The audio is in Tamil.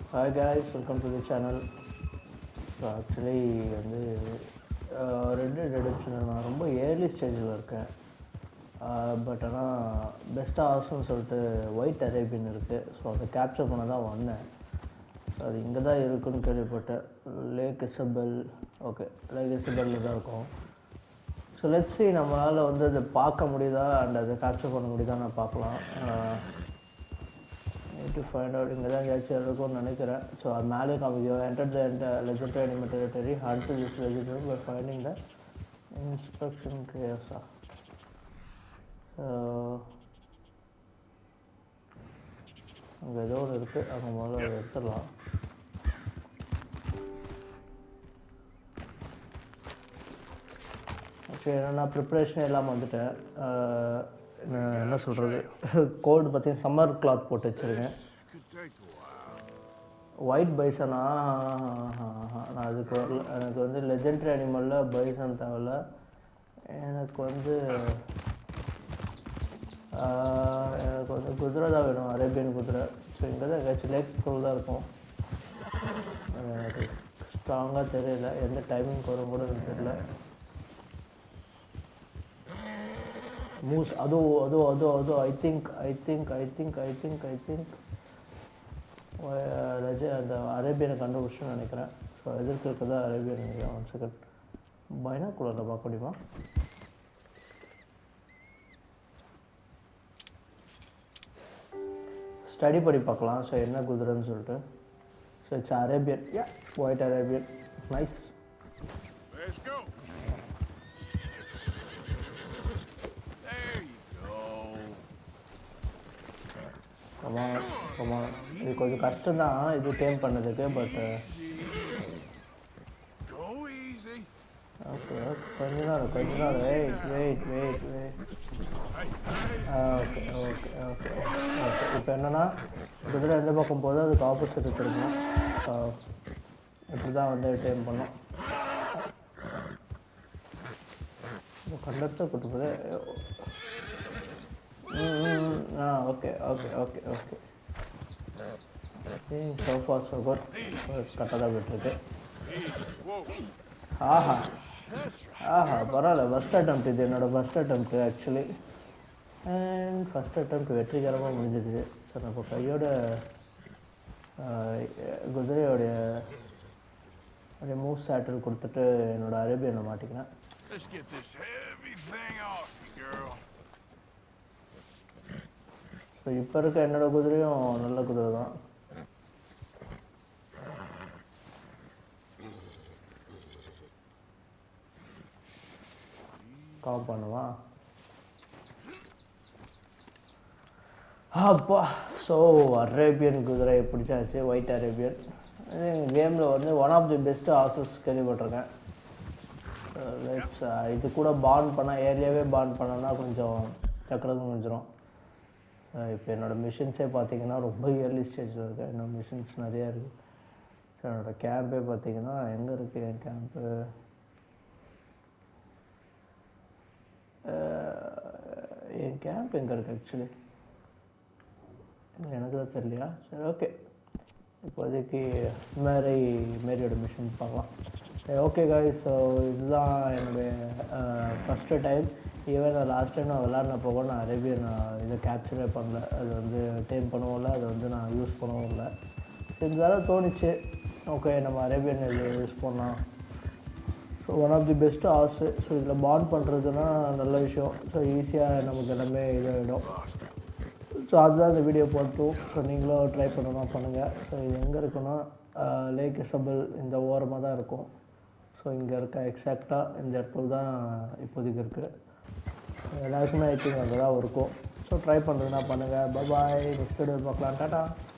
Hi guys welcome to the channel so actually வந்து ரெண்டு ரெடப்ஷன் நான் ரொம்ப ஏர்லி ஸ்டேஜில் இருக்கேன் பட் ஆனால் பெஸ்ட் ஹவுஸ்னு சொல்லிட்டு ஒயிட் அரேபியன் இருக்குது ஸோ அதை கேப்சர் பண்ண தான் வந்தேன் ஸோ அது இங்கே தான் இருக்குன்னு கேள்விப்பட்டேன் லேக் இசபெல் ஓகே லேக் இசபெல்லில் தான் இருக்கும் ஸோ லெட்ஸி நம்மளால் வந்து அதை பார்க்க முடியுதா அண்ட் அதை கேப்சர் பண்ண முடியுதா நான் பார்க்கலாம் டு ஃபைண்ட் அவுட் இங்கே தான் எங்கேயாச்சும் இருக்கும்னு நினைக்கிறேன் ஸோ அது மேலே காமிக்கும் enter the legendary anime territory hard to this legendary by finding the instruction கேஸா ஸோ அங்கே ஏதோ ஒன்று இருக்குது அங்கே முதல்ல அதை எடுத்துடலாம் சரி என்னென்னா ப்ரிப்ரேஷன் எல்லாம் வந்துட்டேன் அஹ், என்ன- என்ன சொல்கிறது கோல்டு பார்த்தீங்கன்னா சம்மர் கிளாத் போட்டு வச்சுருக்கேன் Could take a while. White பைசனா நான் அதுக்கு வரல எனக்கு வந்து லெஜெண்டரி அனிமலில் பைசன் தேவையில்ல எனக்கு வந்து ஆஹ், எனக்கு வந்து குதிரை தான் வேணும் அரேபியன் குதிரை ஸோ இங்கே தான் எங்கேயாச்சும் லேக் ஃபுல் தான் இருக்கும் அது எனக்கு ஸ்ட்ராங்காக தெரியல எந்த டைமிங் வரும் கூட எனக்கு தெரியல மூஸ் அதுவும் அதுவும் அதுவும் அதுவும் I think I think I think I think I think ரஜ அந்த அரேபியனை கண்டுபிடிச்சுன்னு நினைக்கிறேன் ஸோ எதிர்க்க இருக்கிறதா அரேபியன் நினைக்கிறேன் ஒன் செகண்ட் பைனாக்குள்ளரில் பார்க்க முடியுமா ஸ்டடி பண்ணி பார்க்கலாம் ஸோ என்ன குதிரைன்னு சொல்லிட்டு so it's Arabian yeah white Arabian nice Let's go. There you go. கமா கமா இது கொஞ்சம் கஷ்டம்தான் இது டேம் பண்ணதுக்கு but Easy. Go easy. Okay கொஞ்ச நேரம் கொஞ்ச நேரம் wait wait wait wait Hey, hey. Okay okay okay okay இப்போ என்னென்னா குதிரை எந்த பக்கம் போதோ அதுக்கு ஆப்போசிட் திரும்பணும் ஸோ இப்படி தான் வந்து டைம் பண்ணோம் இந்த கண்டக்டர் கூட்டு போது ம், ம், ம். ஆ okay okay okay okay so far so good கரெக்டாக தான் போயிட்டுருக்கு Whoa. Aha That's right. ஆஹா பரவாயில்ல ஃபஸ்ட் attempt இது என்னோட first attempt actually and first attempt வெற்றிகரமாக முடிஞ்சிடுது ஸோ நம்ம கையோட ஆஹ், குதிரையோடைய அப்படியே மூவ் சேட்டில் கொடுத்துட்டு என்னோட அரேபியனை மாட்டிக்கினேன் Let's get this heavy thing off you, girl. So இப்போ இருக்க என்னோட குதிரையும் நல்ல குதிரை தான் காம் பண்ணுவா அப்பா ஸோ அரேபியன் குதிரை பிடிச்சாச்சு ஒயிட் அரேபியன் கேமில் வந்து one of the best horses கேள்விப்பட்டிருக்கேன் லெட்ஸ் இது கூட பாண்ட் பண்ணால் ஏரியாவே பாண்ட் பண்ணோன்னா கொஞ்சம் சக்கரம் முடிஞ்சிடும் இப்போ என்னோடய மிஷின்ஸே பார்த்தீங்கன்னா ரொம்ப இயர்லி ஸ்டேஜில் இருக்குது என்னோடய மிஷின்ஸ் நிறையா இருக்குது ஸோ என்னோடய கேம்பே பார்த்தீங்கன்னா எங்கே இருக்குது என் கேம்ப்பு என் கேம்ப் எங்கே இருக்குது ஆக்சுவலி எனக்கு தான் தெரியலையா சரி ஓகே இப்போதைக்கு மேரி மேரியோட மிஷின் பார்க்கலாம் ஓகே காய்ஸ் ஸோ இதுதான் என்னுடைய ஃபஸ்ட்டு டைம் ஈவன் நான் லாஸ்ட் டைம் நான் விளாட்னப்போ கூட நான் அரேபியன் நான் இதை கேப்சரே பண்ணல அது வந்து டைம் பண்ணவும் அதை வந்து நான் யூஸ் பண்ணவும் இல்லை இருந்தாலும் தோணுச்சு ஓகே நம்ம அரேபியன் இது யூஸ் பண்ணலாம் so one of the best horse so இதில் பாண்ட் பண்ணுறதுனா நல்ல விஷயம் ஸோ ஈஸியாக நமக்கு எல்லாமே இதாகிடும் ஸோ அதுதான் இந்த வீடியோ போட்டோம் ஸோ நீங்களும் ட்ரை பண்ணணும் பண்ணுங்கள் ஸோ இது எங்கே இருக்குன்னா லேக் இசபிள் இந்த ஓரமாக தான் இருக்கும் ஸோ இங்கே இருக்க எக்ஸாக்டாக இந்த இடத்துல தான் இப்போதைக்கு இருக்குது எல்லாருக்குமே ஐ திங்க் அங்கே தான் இருக்கும் ஸோ ட்ரை பண்ணுறதுனா பண்ணுங்கள் பாய் நெக்ஸ்ட் வீடியோ பார்க்கலாம் டாட்டா